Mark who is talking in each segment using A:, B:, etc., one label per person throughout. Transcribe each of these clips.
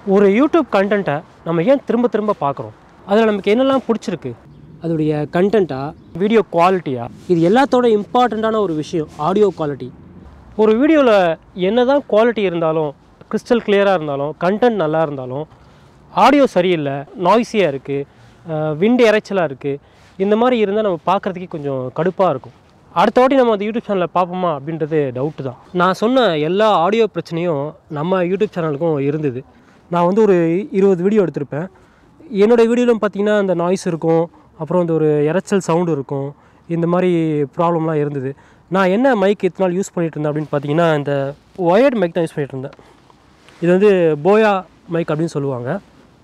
A: ஒரு யூடியூப் கண்டென்ட்டை நம்ம ஏன் திரும்ப திரும்ப பார்க்குறோம் அதில் நமக்கு என்னெல்லாம் பிடிச்சிருக்கு அதோடைய கண்டென்ட்டா வீடியோ குவாலிட்டியா இது எல்லாத்தோட இம்பார்ட்டண்ட்டான ஒரு விஷயம் ஆடியோ குவாலிட்டி ஒரு வீடியோவில் என்ன தான் குவாலிட்டி இருந்தாலும் கிறிஸ்டல் கிளியராக இருந்தாலும் கண்டென்ட் நல்லா இருந்தாலும் ஆடியோ சரியில்லை நாய்ஸியாக இருக்குது விண்டு இறைச்சலாக இருக்குது இந்த மாதிரி இருந்தால் நம்ம பார்க்குறதுக்கே கொஞ்சம் கடுப்பாக இருக்கும் அடுத்த வாட்டி நம்ம அந்த யூடியூப் சேனலில் பார்ப்போமா அப்படின்றது டவுட்டு தான் நான் சொன்ன எல்லா ஆடியோ பிரச்சனையும் நம்ம யூடியூப் சேனலுக்கும் இருந்தது நான் வந்து ஒரு இருபது வீடியோ எடுத்திருப்பேன் என்னோடய வீடியோலும் பார்த்தீங்கன்னா அந்த நாய்ஸ் இருக்கும் அப்புறம் இந்த ஒரு இரைச்சல் சவுண்டு இருக்கும் இந்த மாதிரி ப்ராப்ளம்லாம் இருந்தது நான் என்ன மைக் இத்தனை நாள் யூஸ் பண்ணிகிட்டு இருந்தேன் அப்படின்னு பார்த்தீங்கன்னா இந்த ஒயர்ட் மைக் தான் யூஸ் பண்ணிகிட்டு இருந்தேன் இது வந்து போயா மைக் அப்படின்னு சொல்லுவாங்க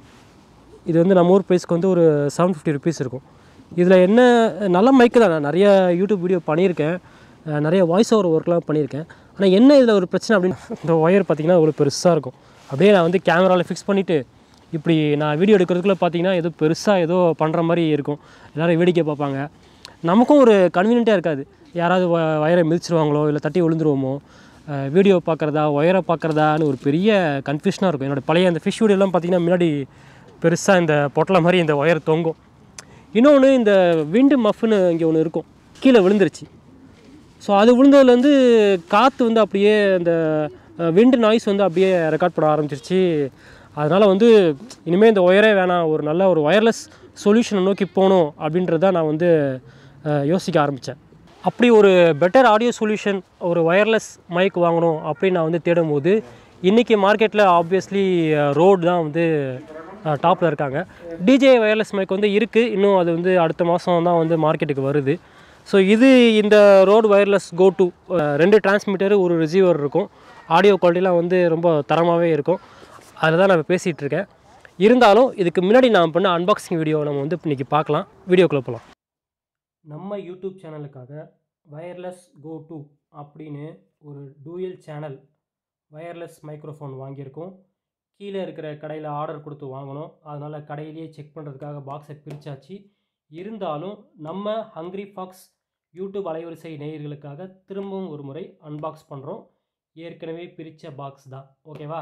A: இது வந்து நம்ம ஊர் ப்ரைஸ்க்கு வந்து ஒரு செவன் ஃபிஃப்டி ருபீஸ் இருக்கும் இதில் என்ன நல்ல மைக்கு தான் நான் நிறைய யூடியூப் வீடியோ பண்ணியிருக்கேன் அஹ் நிறைய வாய்ஸ் ஓவர் ஒர்க்லாம் பண்ணியிருக்கேன் ஆனால் என்ன இதில் ஒரு பிரச்சனை அப்படின்னு இந்த ஒயர் பார்த்திங்கன்னா அவ்வளோ பெருசாக இருக்கும் அப்படியே நான் வந்து கேமராவில் ஃபிக்ஸ் பண்ணிவிட்டு இப்படி நான் வீடியோ எடுக்கிறதுக்குள்ளே பார்த்தீங்கன்னா ஏதோ பெருசாக ஏதோ பண்ணுற மாதிரி இருக்கும் எல்லோரும் வேடிக்கை பார்ப்பாங்க நமக்கும் ஒரு கன்வீனியண்ட்டாக இருக்காது யாராவது வ- வயரை மிதிச்சிருவாங்களோ இல்லை தட்டி விழுந்துருவோமோ வீடியோ பார்க்குறதா ஒயரை பார்க்குறதான்னு ஒரு பெரிய கன்ஃபியூஷனாக இருக்கும் என்னோட பழைய அந்த ஃபிஷ் வீடியோலாம் பார்த்தீங்கன்னா முன்னாடி பெருசாக இந்த பொட்டலை மாதிரி இந்த ஒயர் தொங்கும் இன்னொன்று இந்த விண்டு மஃப்னு இங்கே ஒன்று இருக்கும் கீழே விழுந்துருச்சு ஸோ அது விழுந்ததுலேருந்து காற்று வந்து அப்படியே அந்த விண்டு நாய்ஸ் வந்து அப்படியே ரெக்கார்ட் பண்ண ஆரம்பிச்சிருச்சு அதனால் வந்து இனிமேல் இந்த ஒயரே வேணாம் ஒரு நல்ல ஒரு ஒயர்லெஸ் சொல்யூஷனை நோக்கி போகணும் அப்படின்றத நான் வந்து அஹ், யோசிக்க ஆரம்பித்தேன் அப்படி ஒரு பெட்டர் ஆடியோ சொல்யூஷன் ஒரு ஒயர்லெஸ் மைக் வாங்கணும் அப்படின்னு நான் வந்து தேடும்போது இன்றைக்கி மார்க்கெட்டில் ஆப்வியஸ்லி ரோடு தான் வந்து டாப்பில் இருக்காங்க டிஜே ஒயர்லெஸ் மைக் வந்து இருக்குது இன்னும் அது வந்து அடுத்த மாதம் தான் வந்து மார்க்கெட்டுக்கு வருது ஸோ இது இந்த ரோடு ஒயர்லெஸ் கோ டு ரெண்டு டிரான்ஸ்மிட்டர் ஒரு ரிசீவர் இருக்கும் ஆடியோ குவாலிட்டிலாம் வந்து ரொம்ப தரமாகவே இருக்கும் அதில் தான் நான் பேசிகிட்டு இருக்கேன் இருந்தாலும் இதுக்கு முன்னாடி நான் பண்ண அன்பாக்சிங் வீடியோ நம்ம வந்து இன்றைக்கி பார்க்கலாம் வீடியோக்குள்ளே போகலாம் நம்ம யூடியூப் சேனலுக்காக வயர்லெஸ் கோ டு அப்படின்னு ஒரு டூயல் சேனல் வயர்லெஸ் மைக்ரோஃபோன் வாங்கியிருக்கோம் கீழே இருக்கிற கடையில் ஆர்டர் கொடுத்து வாங்கணும் அதனால் கடையிலேயே செக் பண்ணுறதுக்காக பாக்ஸை பிரித்தாச்சு இருந்தாலும் நம்ம ஹங்க்ரி ஃபாக்ஸ் யூடியூப் அலைவரிசை நேயர்களுக்காக திரும்பவும் ஒரு முறை அன்பாக்ஸ் பண்ணுறோம் ஏற்கனவே பிரித்த பாக்ஸ் தான் ஓகேவா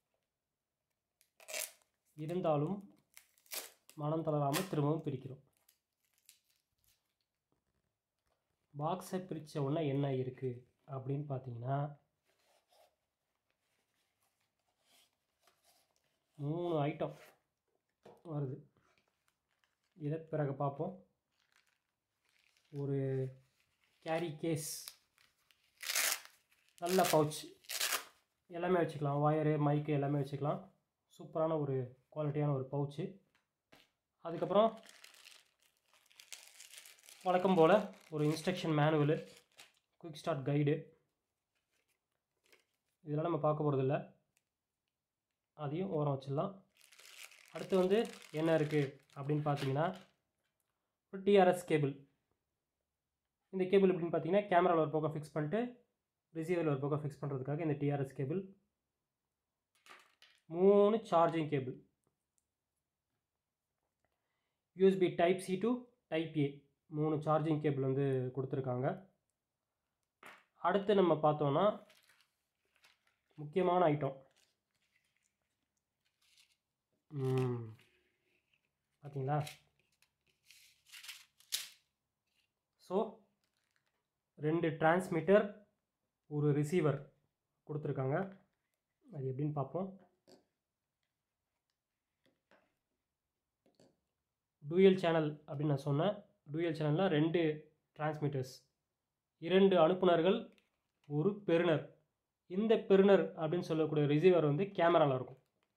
A: இருந்தாலும் மனம் தளராமல் திரும்பவும் பிரிக்கிறோம் பாக்ஸை பிரித்த உடனே என்ன இருக்குது அப்படின்னு பார்த்தீங்கன்னா மூணு ஐட்டம் வருது இதை பிறகு பார்ப்போம் ஒரு கேரி கேஸ் நல்ல பவுச் எல்லாமே வச்சுக்கலாம் ஒயரு மைக்கு எல்லாமே வச்சுக்கலாம் சூப்பரான ஒரு குவாலிட்டியான ஒரு பவுச்சு அதுக்கப்புறம் வழக்கம் போல் ஒரு instruction manual quick start guide இதெல்லாம் நம்ம பார்க்க போகிறதில்ல அதையும் ஓரம் வச்சிடலாம் அடுத்து வந்து என்ன இருக்குது அப்படின்னு பார்த்தீங்கன்னா ஒரு டிஆர்எஸ் கேபிள் இந்த கேபிள் எப்படின்னு பார்த்தீங்கன்னா கேமராவில் ஒரு பக்கம் ஃபிக்ஸ் பண்ணிட்டு ரிசீவரில் ஒரு பக்கம் ஃபிக்ஸ் பண்ணுறதுக்காக இந்த டிஆர்எஸ் கேபிள் மூணு charging cable USB type C to type A மூணு சார்ஜிங் கேபிள் வந்து கொடுத்துருக்காங்க அடுத்து நம்ம பார்த்தோன்னா முக்கியமான ஐட்டம் பார்த்தீங்களா ஸோ ரெண்டு டிரான்ஸ்மிட்டர் ஒரு ரிசீவர் கொடுத்துருக்காங்க அது எப்படின்னு பார்ப்போம் டூயல் சேனல் அப்படின்னு நான் சொன்னேன் டூயல் சேனலில் ரெண்டு டிரான்ஸ்மிட்டர்ஸ் இரண்டு அனுப்புனர்கள் ஒரு பெறுநர் இந்த பெறுநர் அப்படின்னு சொல்லக்கூடிய ரிசீவர் வந்து கேமராவில் இருக்கும்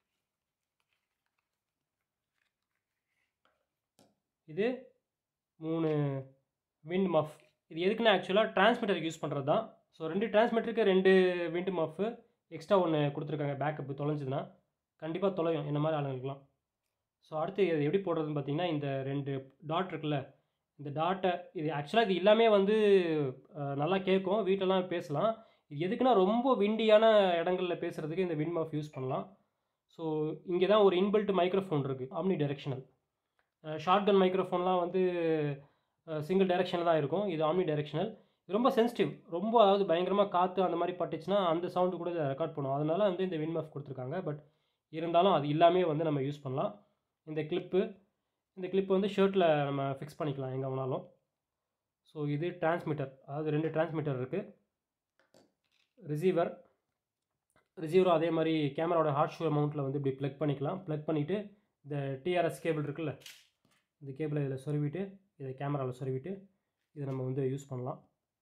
A: இது மூணு விண்ட் மஃப் இது எதுக்குன்னா ஆக்சுவலாக டிரான்ஸ்மிட்டருக்கு யூஸ் பண்ணுறது தான் ஸோ ரெண்டு டிரான்ஸ்மிட்டருக்கு ரெண்டு விண்ட் மஃப்பு எக்ஸ்ட்ரா ஒன்று கொடுத்துருக்காங்க பேக்கப் தொலைஞ்சதுன்னா கண்டிப்பாக தொலையும் இந்த மாதிரி ஆளுங்களுக்குலாம் ஸோ அடுத்து இது எப்படி போடுறதுன்னு பார்த்தீங்கன்னா இந்த ரெண்டு டாட் இருக்குல்ல இந்த டாட்டை இது ஆக்சுவலாக இது எல்லாமே வந்து அஹ், நல்லா கேட்கும் வீட்டிலலாம் பேசலாம் இது எதுக்குன்னா ரொம்ப விண்டியான இடங்களில் பேசுகிறதுக்கு இந்த விண்ட் மஃப் யூஸ் பண்ணலாம் ஸோ இங்கே தான் ஒரு இன்பில்ட் மைக்ரோஃபோன் இருக்குது ஆம்னி டைரெக்ஷனல் ஷார்ட் கன் மைக்ரோஃபோன்லாம் வந்து சிங்கிள் டைரெக்ஷனில் தான் இருக்கும் இது ஆம்னி டைரெக்ஷனல் இது ரொம்ப சென்சிட்டிவ் ரொம்ப அதாவது பயங்கரமாக காற்று அந்த மாதிரி பட்டுச்சுன்னா அந்த சவுண்டு கூட ரெக்கார்ட் பண்ணும் அதனால வந்து இந்த விண்மஃப் கொடுத்துருக்காங்க பட் இருந்தாலும் அது இல்லாமே வந்து நம்ம யூஸ் பண்ணலாம் இந்த கிளிப்பு இந்த கிளிப்பு வந்து ஷர்ட்டில் நம்ம ஃபிக்ஸ் பண்ணிக்கலாம் எங்கே வேணாலும் ஸோ இது டிரான்ஸ்மிட்டர் அதாவது ரெண்டு டிரான்ஸ்மிட்டர் இருக்குது ரிசீவர் ரிசீவரும் அதே மாதிரி கேமராவோட ஹார்ட் ஷூர் மவுண்ட்டில் வந்து இப்படி ப்ளக் பண்ணிக்கலாம் ப்ளக் பண்ணிவிட்டு இந்த டிஆர்எஸ் கேபிள் இருக்குல்ல இந்த கேபிளை இதில் சொருவிட்டு இதை கேமராவில் சொருவிட்டு இதை நம்ம வந்து யூஸ் பண்ணலாம்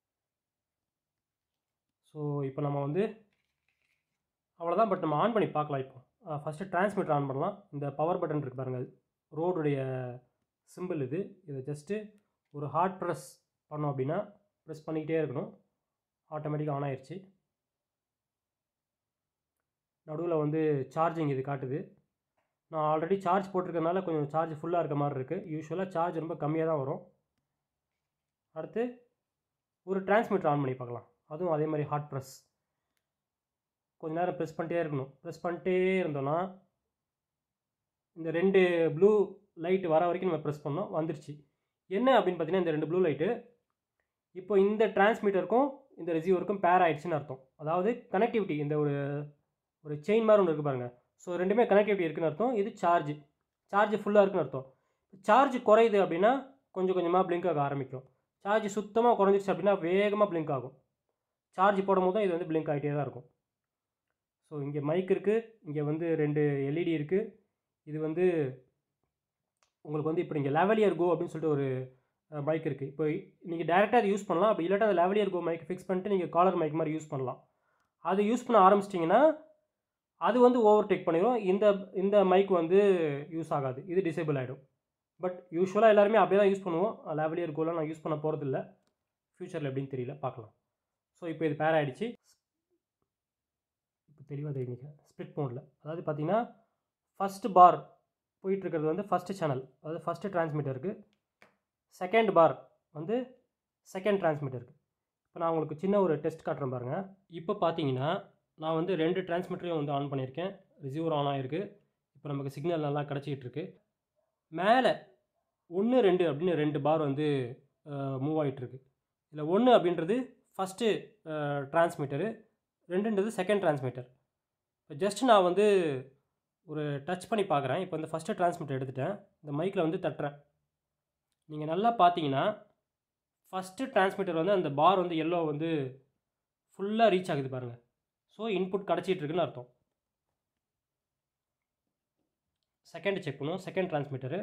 A: ஸோ இப்போ நம்ம வந்து அவ்வளோதான் பட் நம்ம ஆன் பண்ணி பார்க்கலாம் இப்போ ஃபஸ்ட்டு டிரான்ஸ்மிட்டர் ஆன் பண்ணலாம் இந்த பவர் பட்டன் இருக்கு பாருங்கள் ரோடுடைய சிம்பிள் இது இதை ஜஸ்ட்டு ஒரு ஹார்ட் ப்ரெஸ் பண்ணோம் அப்படின்னா ப்ரெஸ் பண்ணிக்கிட்டே இருக்கணும் ஆட்டோமேட்டிக்காக ஆன் ஆயிடுச்சு நடுவில் வந்து சார்ஜிங் இது காட்டுது நான் ஆல்ரெடி சார்ஜ் போட்டிருக்கனால கொஞ்சம் சார்ஜ் ஃபுல்லாக இருக்க மாதிரி இருக்குது யூஸ்வலாக சார்ஜ் ரொம்ப கம்மியாக தான் வரும் அடுத்து ஒரு டிரான்ஸ்மிட்டர் ஆன் பண்ணி பார்க்கலாம் அதுவும் அதே மாதிரி ஹாட் ப்ரெஸ் கொஞ்ச நேரம் ப்ரெஸ் பண்ணிட்டே இருக்கணும் ப்ரெஸ் பண்ணிட்டே இருந்தோன்னா இந்த ரெண்டு ப்ளூ லைட் வர வரைக்கும் நம்ம ப்ரெஸ் பண்ணோம் வந்துருச்சு என்ன அப்படின்னு பார்த்தீங்கன்னா இந்த ரெண்டு ப்ளூ லைட்டு இப்போ இந்த டிரான்ஸ்மிட்டருக்கும் இந்த ரிசீவருக்கும் பேர் ஆயிடுச்சுன்னு அர்த்தம் அதாவது கனெக்டிவிட்டி இந்த ஒரு ஒரு செயின் மாதிரி ஒன்று இருக்குது பாருங்கள் ஸோ ரெண்டுமே கனெக்டிவிட்டி இருக்குன்னு அர்த்தம் இது சார்ஜ் சார்ஜ் ஃபுல்லாக இருக்குன்னு அர்த்தம் சார்ஜ் குறையுது அப்படின்னா கொஞ்சம் கொஞ்சமாக பிளிங்க் ஆக ஆரம்பிக்கும் சார்ஜ் சுத்தமாக குறைஞ்சிருச்சு அப்படின்னா வேகமாக பிளிங்க் ஆகும் சார்ஜ் போடும் போது தான் இது வந்து பிளிங்க் ஆகிட்டே தான் இருக்கும் ஸோ இங்கே மைக் இருக்குது இங்கே வந்து ரெண்டு எல்இடி இருக்குது இது வந்து உங்களுக்கு வந்து இப்போ இங்கே லெவலியர் கோ அப்படின்னு சொல்லிட்டு ஒரு மைக் இருக்குது இப்போ நீங்கள் டேரெக்டாக அதை யூஸ் பண்ணலாம் அப்படி இல்லாட்டா அந்த லெவலியர் கோ மைக் ஃபிக்ஸ் பண்ணிட்டு நீங்கள் காலர் மைக் மாதிரி யூஸ் பண்ணலாம் அது யூஸ் பண்ண ஆரம்பிச்சிட்டிங்கன்னா அது வந்து ஓவர் டேக் பண்ணிடும் இந்த இந்த மைக் வந்து யூஸ் ஆகாது இது டிசேபிள் ஆகிடும் பட் யூஸ்வலாக எல்லாருமே அப்படியே தான் யூஸ் பண்ணுவோம் லெவலியர் கோலாம் நான் யூஸ் பண்ண போகிறதில்ல ஃப்யூச்சரில் எப்படின்னு தெரியல பார்க்கலாம் ஸோ இப்போ இது பேர் ஆகிடுச்சு இப்போ தெளிவாக தெரிஞ்சுக்க ஸ்ப்ளிட் மோடில் அதாவது பார்த்தீங்கன்னா ஃபஸ்ட்டு பார் போயிட்டுருக்கிறது வந்து ஃபஸ்ட்டு சேனல் அதாவது ஃபஸ்ட்டு டிரான்ஸ்மிட்டருக்கு செகண்ட் பார் வந்து செகண்ட் டிரான்ஸ்மிட்டருக்கு இப்போ நான் உங்களுக்கு சின்ன ஒரு டெஸ்ட் காட்டுறேன் பாருங்கள் இப்போ பார்த்தீங்கன்னா நான் வந்து ரெண்டு டிரான்ஸ்மிட்டரையும் வந்து ஆன் பண்ணியிருக்கேன் ரிசீவர் ஆன் ஆகிருக்கு இப்போ நமக்கு சிக்னல் நல்லா கிடச்சிக்கிட்டு இருக்கு மேலே ஒன்று ரெண்டு அப்படின்னு ரெண்டு பார் வந்து மூவ் ஆகிட்டுருக்கு இதில் ஒன்று அப்படின்றது ஃபஸ்ட்டு டிரான்ஸ்மிட்டரு ரெண்டுன்றது செகண்ட் டிரான்ஸ்மிட்டர் இப்போ ஜஸ்ட் நான் வந்து ஒரு டச் பண்ணி பார்க்குறேன் இப்போ இந்த ஃபஸ்ட்டு டிரான்ஸ்மிட்டர் எடுத்துட்டேன் இந்த மைக்கில் வந்து தட்டுறேன் நீங்கள் நல்லா பார்த்தீங்கன்னா ஃபஸ்ட்டு டிரான்ஸ்மிட்டர் வந்து அந்த பார் வந்து எல்லோ வந்து ஃபுல்லாக ரீச் ஆகுது பாருங்கள் ஸோ இன்புட் கிடச்சிட்டு இருக்குன்னு அர்த்தம் செகண்ட் செக் பண்ணுவோம் செகண்ட் டிரான்ஸ்மிட்டரு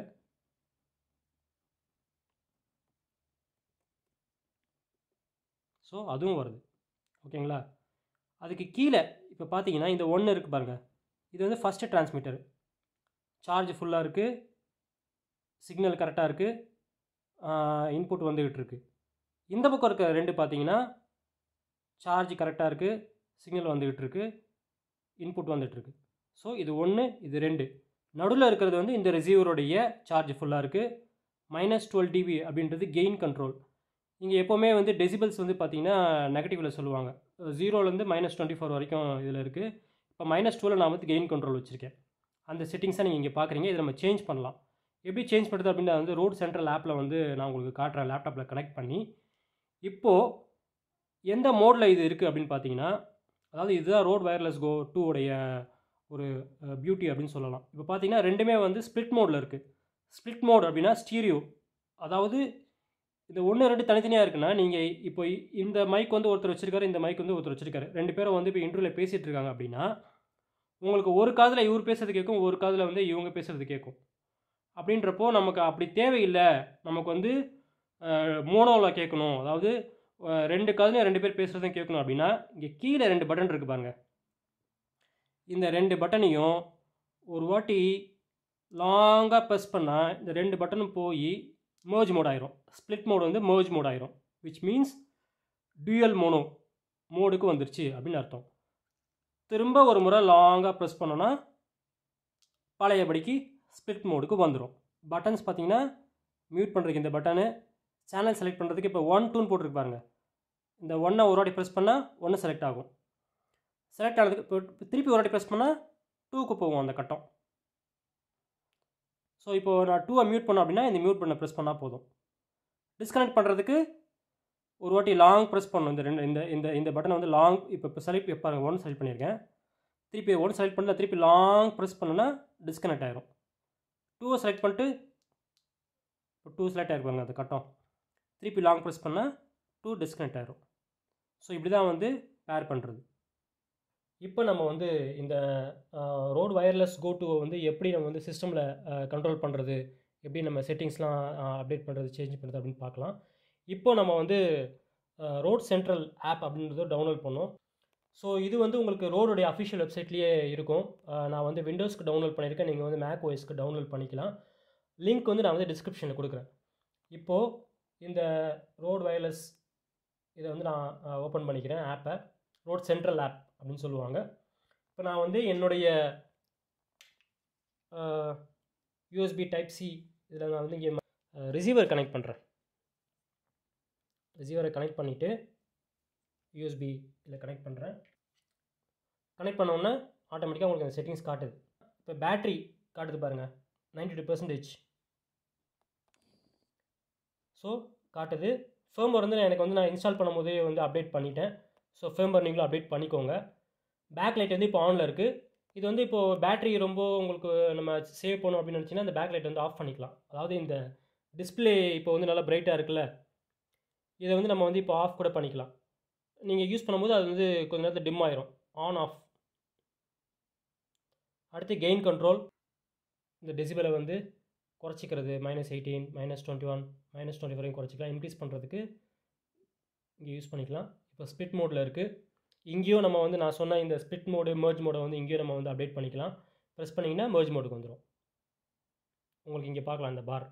A: ஸோ அதுவும் வருது ஓகேங்களா அதுக்கு கீழே இப்போ பார்த்தீங்கன்னா இந்த ஒன்று இருக்குது பாருங்கள் இது வந்து ஃபஸ்ட்டு டிரான்ஸ்மிட்டர் சார்ஜ் ஃபுல்லாக இருக்குது சிக்னல் கரெக்டாக இருக்குது இன்புட் வந்துக்கிட்டு இருக்கு இந்த பக்கம் இருக்க ரெண்டு பார்த்தீங்கன்னா சார்ஜ் கரெக்டாக இருக்குது சிக்னல் வந்துக்கிட்டு இருக்கு இன்புட் வந்துட்டுருக்கு ஸோ இது ஒன்று இது ரெண்டு நடுவில் இருக்கிறது வந்து இந்த ரிசீவருடைய சார்ஜ் ஃபுல்லாக இருக்குது மைனஸ் டுவெல் டிபி அப்படின்றது கெயின் கண்ட்ரோல் இங்கே எப்போவுமே வந்து டெசிபிள்ஸ் வந்து பார்த்தீங்கன்னா நெகட்டிவில் சொல்லுவாங்க ஜீரோலேருந்து மைனஸ் டுவெண்ட்டி ஃபோர் வரைக்கும் இதில் இருக்குது இப்போ மைனஸ் டுவெல் நான் வந்து கெயின் கண்ட்ரோல் வச்சுருக்கேன் அந்த செட்டிங்ஸை நீங்கள் இங்கே பார்க்குறீங்க இதை நம்ம சேஞ்ச் பண்ணலாம் எப்படி சேஞ்ச் பண்ணுறது அப்படின்னு வந்து ரோட் சென்ட்ரல் ஆப்பில் வந்து நான் உங்களுக்கு காட்டுறேன் லேப்டாப்பில் கனெக்ட் பண்ணி இப்போது எந்த மோடில் இது இருக்குது அப்படின்னு பார்த்தீங்கன்னா அதாவது இதுதான் ரோட் வயர்லெஸ் கோ டூ உடைய ஒரு பியூட்டி அப்படின்னு சொல்லலாம் இப்போ பார்த்தீங்கன்னா ரெண்டுமே வந்து ஸ்ப்ளிட் மோடில் இருக்குது ஸ்ப்ளிட் மோட் அப்படின்னா ஸ்டீரியோ அதாவது இந்த ஒன்று ரெண்டு தனித்தனியாக இருக்குன்னா நீங்கள் இப்போ இந்த மைக் வந்து ஒருத்தர் வச்சிருக்காரு இந்த மைக் வந்து ஒருத்தர் வச்சிருக்காரு ரெண்டு பேரும் வந்து இப்போ இன்டர்வியூவில் பேசிகிட்டு இருக்காங்க அப்படின்னா உங்களுக்கு ஒரு காதில் இவர் பேசுறது கேட்கும் ஒரு காதில் வந்து இவங்க பேசுறது கேட்கும் அப்படின்றப்போ நமக்கு அப்படி தேவையில்லை நமக்கு வந்து மோனோவில் கேட்கணும் அதாவது ரெண்டு காதுலையும் ரெண்டு பேர் பேசுகிறதும் கேட்கணும் அப்படின்னா இங்கே கீழே ரெண்டு பட்டன் இருக்குது பாருங்கள் இந்த ரெண்டு பட்டனையும் ஒரு வாட்டி லாங்காக ப்ரெஸ் பண்ணால் இந்த ரெண்டு பட்டனும் போய் மேர்ஜ் மோட் ஆயிரும் ஸ்ப்ளிட் மோட் வந்து மேர்ஜ் மோட் ஆயிரும் விச் மீன்ஸ் டியூயல் மோனோ மோடுக்கு வந்துருச்சு அப்படின்னு அர்த்தம் திரும்ப ஒரு முறை லாங்காக ப்ரெஸ் பண்ணோன்னா பழையபடிக்கு ஸ்ப்ளிட் மோடுக்கு வந்துடும் பட்டன்ஸ் பார்த்தீங்கன்னா மியூட் பண்ணுறதுக்கு இந்த பட்டனு சேனல் செலக்ட் பண்ணுறதுக்கு இப்போ ஒன் டூன்னு போட்டிருக்கு பாருங்கள் இந்த ஒன்னை ஒரு வாட்டி ப்ரெஸ் பண்ணால் ஒன்று செலக்ட் ஆகும் செலக்ட் ஆனதுக்கு இப்போ திருப்பி ஒரு வாட்டி ப்ரெஸ் பண்ணால் டூக்கு போகும் அந்த கட்டம் ஸோ இப்போ நான் டூவை மியூட் பண்ணோம் அப்படின்னா இந்த மியூட் பண்ண ப்ரெஸ் பண்ணால் போதும் டிஸ்கனெக்ட் பண்ணுறதுக்கு ஒரு வாட்டி லாங் ப்ரெஸ் பண்ணணும் இந்த ரெண்டு இந்த இந்த இந்த பட்டனை வந்து லாங் இப்போ இப்போ செலக்ட் பாருங்கள் ஒன் செலக்ட் பண்ணியிருக்கேன் திருப்பி ஒன் செலக்ட் பண்ணல திருப்பி லாங் ப்ரெஸ் பண்ணோன்னா டிஸ்கனெக்ட் ஆயிரும் டூவை செலக்ட் பண்ணிட்டு இப்போ டூ செலக்ட் ஆகிருப்பாங்க அது கட்டம் திருப்பி லாங் ப்ரெஸ் பண்ணால் டூ டிஸ்கனெக்ட் ஆயிரும் ஸோ இப்படி தான் வந்து பேர் பண்ணுறது இப்போ நம்ம வந்து இந்த ரோட் வயர்லெஸ் கோ டுவை வந்து எப்படி நம்ம வந்து சிஸ்டமில் கண்ட்ரோல் பண்ணுறது எப்படி நம்ம செட்டிங்ஸ்லாம் அப்டேட் பண்ணுறது சேஞ்ச் பண்ணுறது அப்படின்னு பார்க்கலாம் இப்போ நம்ம வந்து ரோட் சென்ட்ரல் ஆப் அப்படின்றத டவுன்லோட் பண்ணோம் ஸோ இது வந்து உங்களுக்கு ரோடுடைய அஃபிஷியல் வெப்சைட்லேயே இருக்கும் அஹ், நான் வந்து விண்டோஸ்க்கு டவுன்லோட் பண்ணியிருக்கேன் நீங்கள் வந்து மேக் ஓஎஸ்க்கு டவுன்லோட் பண்ணிக்கலாம் லிங்க் வந்து நான் வந்து டிஸ்கிரிப்ஷனில் கொடுக்குறேன் இப்போது இந்த ரோட் வயர்லெஸ் இதை வந்து நான் ஓப்பன் பண்ணிக்கிறேன் ஆப்பை ரோட் சென்ட்ரல் ஆப் அப்படின்னு சொல்லுவாங்க இப்போ நான் வந்து என்னுடைய யூஎஸ்பி டைப் சி இதில் நான் வந்து இங்கே ரிசீவர் கனெக்ட் பண்ணுறேன் ரிசீவரை கனெக்ட் பண்ணிவிட்டு யூஎஸ்பி இதில் கனெக்ட் பண்ணுறேன் கனெக்ட் பண்ணோன்னே ஆட்டோமேட்டிக்காக உங்களுக்கு அந்த செட்டிங்ஸ் காட்டுது இப்போ பேட்ரி காட்டுது பாருங்கள் 92% டூ பர்சன்டேஜ் ஸோ காட்டுது ஃபேம்பர் வந்து எனக்கு வந்து நான் இன்ஸ்டால் பண்ணும்போதே வந்து அப்டேட் பண்ணிட்டேன் ஸோ ஃபேம்பர் நீங்களும் அப்டேட் பண்ணிக்கோங்க பேக் லைட் வந்து இப்போ ஆனில் இருக்குது இது வந்து இப்போது பேட்டரி ரொம்ப உங்களுக்கு நம்ம சேவ் பண்ணணும் அப்படின்னு நினச்சிங்கன்னா இந்த பேக் லைட் வந்து ஆஃப் பண்ணிக்கலாம் அதாவது இந்த டிஸ்ப்ளே இப்போ வந்து நல்லா பிரைட்டாக இருக்குல்ல இதை வந்து நம்ம வந்து இப்போ ஆஃப் கூட பண்ணிக்கலாம் நீங்கள் யூஸ் பண்ணும்போது அது வந்து கொஞ்ச நேரத்தில் டிம் ஆயிரும் ஆன் ஆஃப் அடுத்து கெயின் கண்ட்ரோல் இந்த டெசிபலை வந்து குறைச்சிக்கிறது minus eighteen minus twenty one minus twenty வரைக்கும் குறைச்சிக்கலாம் இன்க்ரீஸ் பண்ணுறதுக்கு இங்கே யூஸ் பண்ணிக்கலாம் இப்போ ஸ்பிட் மோடில் இருக்குது இங்கேயும் நம்ம வந்து நான் சொன்ன இந்த ஸ்பிட் மோடு merge மோடை வந்து இங்கேயும் நம்ம வந்து அப்டேட் பண்ணிக்கலாம் ப்ரெஸ் பண்ணிங்கன்னா merge மோடுக்கு வந்துடும் உங்களுக்கு இங்கே பார்க்கலாம் இந்த பார்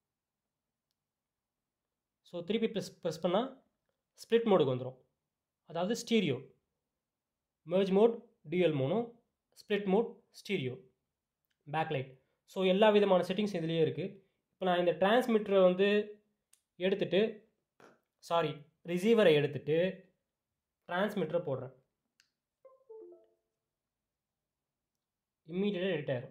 A: ஸோ திருப்பி ப்ரெஸ் ப்ரெஸ் பண்ணால் ஸ்ப்ளிட் மோடுக்கு வந்துடும் அதாவது ஸ்டீரியோ merge மோட் டிஎல் mono split mode stereo backlight so எல்லா விதமான செட்டிங்ஸ் இதுலேயே இருக்குது இப்போ நான் இந்த டிரான்ஸ்மிட்டரை வந்து எடுத்துட்டு சாரி ரிசீவரை எடுத்துட்டு டிரான்ஸ்மிட்டரை போடுறேன் இம்மீடியட்டாக எடிட் ஆயிரும்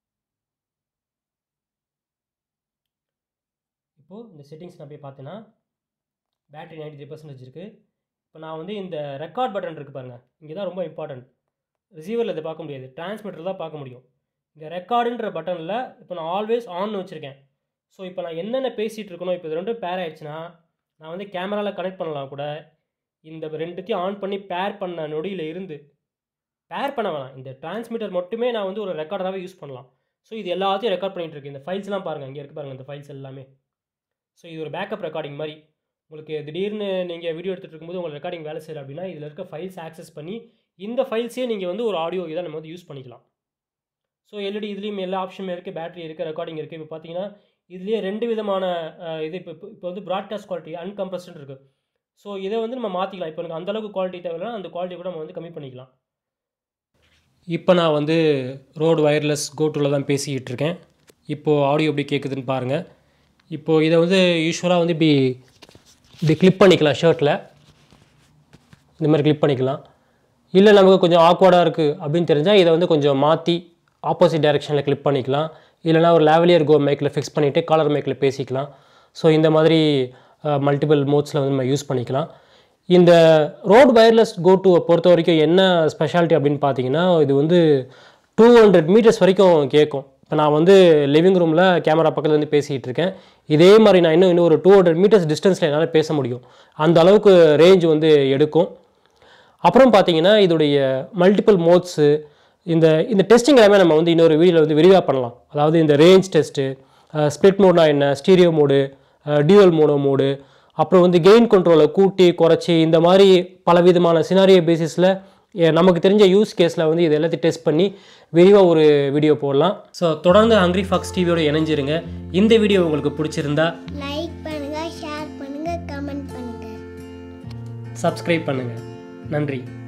A: இப்போது இந்த செட்டிங்ஸ் நான் போய் பார்த்தேன்னா பேட்டரி நைன்டி த்ரீ பர்சன்டேஜ் இருக்குது இப்போ நான் வந்து இந்த ரெக்கார்ட் பட்டன் இருக்குது பாருங்கள் இங்கே தான் ரொம்ப இம்பார்ட்டன்ட் ரிசீவரில் இதை பார்க்க முடியாது டிரான்ஸ்மிட்டர் தான் பார்க்க முடியும் இந்த ரெக்கார்டுன்ற பட்டனில் இப்போ நான் ஆல்வேஸ் ஆன் வச்சுருக்கேன் ஸோ இப்போ நான் என்னென்ன பேசிகிட்டு இருக்கணும் இப்போ இது ரெண்டும் பேர் ஆயிடுச்சுன்னா நான் வந்து கேமராவில் கனெக்ட் பண்ணலாம் கூட இந்த ரெண்டுத்தையும் ஆன் பண்ணி பேர் பண்ண நொடியில் இருந்து பேர் பண்ண வேணாம் இந்த டிரான்ஸ்மிட்டர் மட்டுமே நான் வந்து ஒரு ரெக்கார்டராகவே யூஸ் பண்ணலாம் ஸோ இது எல்லாத்தையும் ரெக்கார்ட் பண்ணிகிட்டு இருக்கு இந்த ஃபைல்ஸ்லாம் பாருங்கள் இங்கே இருக்கு பாருங்கள் இந்த ஃபைல்ஸ் எல்லாமே ஸோ இது ஒரு பேக்கப் ரெக்கார்டிங் மாதிரி உங்களுக்கு திடீர்னு நீங்கள் வீடியோ எடுத்துகிட்டு இருக்கும்போது உங்களுக்கு ரெக்கார்டிங் வேலை செய்யல அப்படின்னா இதில் இருக்க ஃபைல்ஸ் ஆக்சஸ் பண்ணி இந்த ஃபைல்ஸே நீங்கள் வந்து ஒரு ஆடியோ இதை நம்ம வந்து யூஸ் பண்ணிக்கலாம் ஸோ எல்இடி இதுலேயும் எல்லா ஆப்ஷனும் இருக்குது பேட்டரி இருக்குது ரெக்கார்டிங் இருக்குது இப்போ பார்த்தீங்கன்னா இதுலேயே ரெண்டு விதமான அஹ், இது இப்போ இப்போ வந்து ப்ராட்காஸ்ட் குவாலிட்டி அன்கம்ப்ரஸ்ட் இருக்குது ஸோ இதை வந்து நம்ம மாற்றிக்கலாம் இப்போ எனக்கு அந்தளவுக்கு குவாலிட்டி தேவையில்லைனா அந்த குவாலிட்டி கூட நம்ம வந்து கம்மி பண்ணிக்கலாம் இப்போ நான் வந்து ரோடு வயர்லெஸ் கோட்டூவில் தான் பேசிக்கிட்டு இருக்கேன் இப்போது ஆடியோ எப்படி கேட்குதுன்னு பாருங்கள் இப்போது இதை வந்து யூஸ்வலாக வந்து இப்படி இப்படி கிளிப் பண்ணிக்கலாம் ஷர்ட்டில் இந்த மாதிரி கிளிப் பண்ணிக்கலாம் இல்லை நமக்கு கொஞ்சம் ஆக்வர்டாக இருக்குது அப்படின்னு தெரிஞ்சால் இதை வந்து கொஞ்சம் மாற்றி ஆப்போசிட் டைரெக்ஷனில் கிளிப் பண்ணிக்கலாம் இல்லைனா ஒரு லேவலியர் கோ மைக்கில் ஃபிக்ஸ் பண்ணிவிட்டு காலர் மைக்கில் பேசிக்கலாம் ஸோ இந்த மாதிரி மல்டிபிள் மோட்ஸில் வந்து நம்ம யூஸ் பண்ணிக்கலாம் இந்த ரோட் வயர்லெஸ் கோ டூவை பொறுத்த வரைக்கும் என்ன ஸ்பெஷாலிட்டி அப்படின்னு பார்த்தீங்கன்னா இது வந்து டூ ஹண்ட்ரட் மீட்டர்ஸ் வரைக்கும் கேட்கும் இப்போ நான் வந்து லிவிங் ரூமில் கேமரா பக்கத்தில் வந்து பேசிகிட்டு இருக்கேன் இதே மாதிரி நான் இன்னும் இன்னும் ஒரு டூ ஹண்ட்ரட் மீட்டர்ஸ் டிஸ்டன்ஸில் என்னால் பேச முடியும் அந்த அளவுக்கு ரேஞ்ச் வந்து எடுக்கும் அப்புறம் பார்த்தீங்கன்னா இதோடைய மல்டிபிள் மோட்ஸு இந்த இந்த டெஸ்டிங் எல்லாமே நம்ம வந்து இன்னொரு வீடியோவில் வந்து விரிவாக பண்ணலாம் அதாவது இந்த ரேஞ்ச் டெஸ்ட்டு ஸ்ப்ளிட் மோட்னா என்ன stereo mode dual mono mode அப்புறம் வந்து கெயின் கண்ட்ரோலை கூட்டி குறைச்சி இந்த மாதிரி பலவிதமான சினாரியோ பேசிஸில் நமக்கு தெரிஞ்ச யூஸ் கேஸில் வந்து இது எல்லாத்தையும் டெஸ்ட் பண்ணி விரிவாக ஒரு வீடியோ போடலாம் ஸோ தொடர்ந்து ஹங்க்ரி ஃபாக்ஸ் டிவியோட இணைஞ்சிருங்க இந்த வீடியோ உங்களுக்கு பிடிச்சிருந்தா
B: லைக் பண்ணுங்க ஷேர் பண்ணுங்க கமெண்ட் பண்ணுங்க
A: சப்ஸ்கிரைப் பண்ணுங்கள் நன்றி